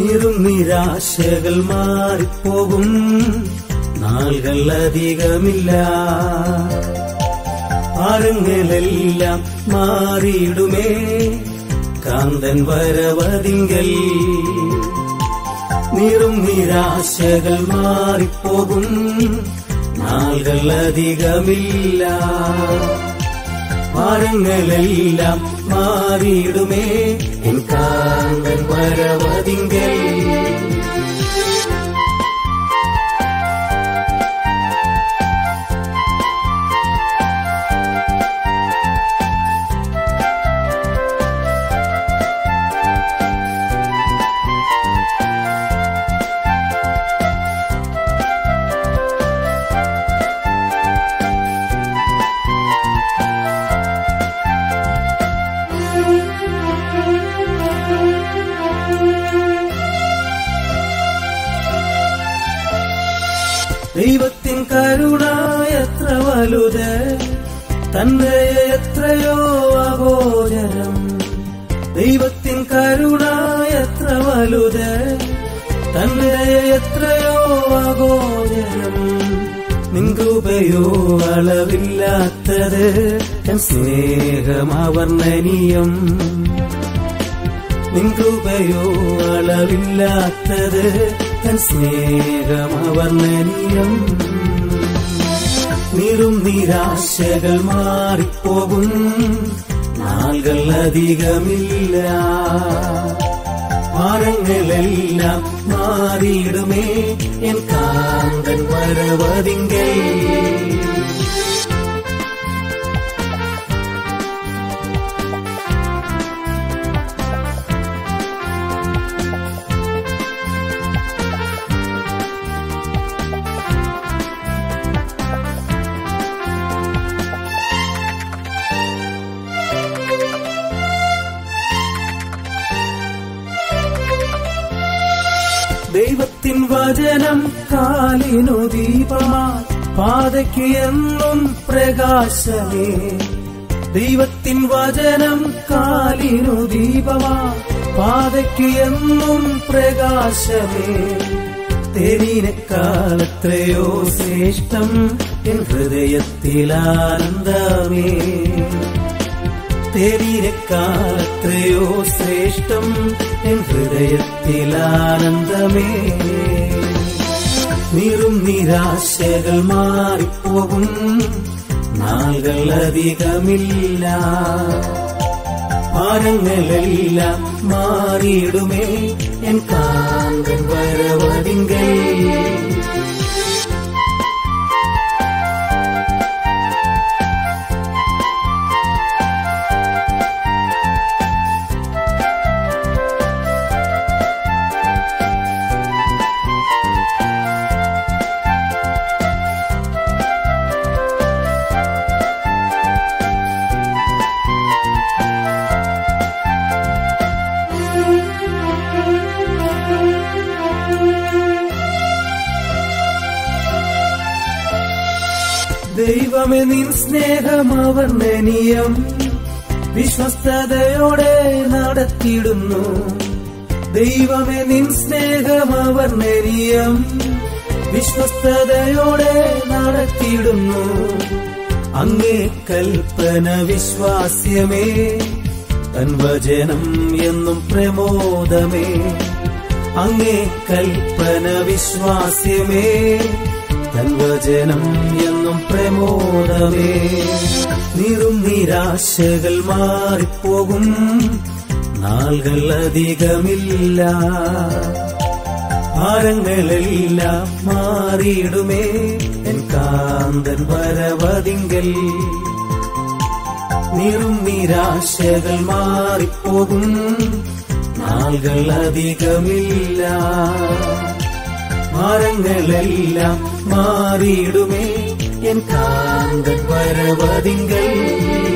നീറും നിരാശകൾ മാറിപ്പോകും നാളുകൾ അധികമില്ല ഭാരങ്ങളെല്ലാം മാറിയിടുമേ കാന്തൻ വരവതിങ്കൽ നീറും നിരാശകൾ മാറിപ്പോകും നാളുകൾ അധികമില്ല ഭാരങ്ങളെല്ലാം മാറിയിടുമേ എൻ കാന്തൻ വരവതിങ്കൽ ദൈവത്തിൻ കരുണ എത്ര വലുത് തന്റെ എത്രയോ അഗോചരം ദൈവത്തിൻ കരുണ എത്ര വലുത് തന്റെ എത്രയോ അഗോചരം നിൻകൃപയോ അളവില്ലാത്തത് എൻ സ്നേഹം അവർണ്ണനീയം നിൻകൃപയോ അളവില്ലാത്തത് തൻ സ്നേഹം അവർണ്ണനീയം നീറും നിരാശകൾ മാറിപ്പോകും നാളുകൾ അധികമില്ല ഭാരങ്ങളെല്ലാം മാറിയിടുമേ എൻ കാന്തൻ വരവതിങ്കൽ ദൈവത്തിൻ വചനം കാലിനു ദീപമാ പാതയ്ക്ക് എന്നും പ്രകാശമേ ദൈവത്തിൻ വചനം കാലിനു ദീപമാ പാതയ്ക്ക് എന്നും പ്രകാശമേ തെരീനക്കാലത്രയോ ശ്രേഷ്ഠം എൻ ഹൃദയത്തിൽ ആനന്ദമേ തെരീനക്കാലത്രയോ ശ്രേഷ്ഠം എൻ ഹൃദയത്തിൽ ആനന്ദമേ നീറും നിരാശകൾ മാറിപ്പോകും നാളുകൾ അധികമില്ല ഭാരങ്ങളെല്ലാം മാറിയിടുമേ എൻ കാന്തൻ വരവതിങ്കൽ ദൈവമേ നിൻ സ്നേഹം അവർണ്ണനീയം വിശ്വസ്തയോടെ നടത്തിയിടുന്നു ദൈവമേ നിൻ സ്നേഹം അവർണ്ണനീയം വിശ്വസ്തയോടെ നടത്തിയിടുന്നു അങ്ങേ കൽപ്പന വിശ്വാസ്യമേ തൻ വചനം എന്നും പ്രമോദമേ അങ്ങേ കൽപ്പന വിശ്വാസ്യമേ തൻ വചനം എന്നും പ്രമോദമേ നീറും നിരാശകൾ മാറിപ്പോകും നാളുകൾ അധികമില്ല ഭാരങ്ങളെല്ലാം മാറിയിടുമേ എൻ കാന്തൻ വരവതിങ്കൽ നീറും നിരാശകൾ മാറിപ്പോകും നാളുകൾ അധികമില്ല ഭാരങ്ങളെല്ലാം മാറിയിടുമേ എൻ കാന്തൻ വരവതിങ്കൽ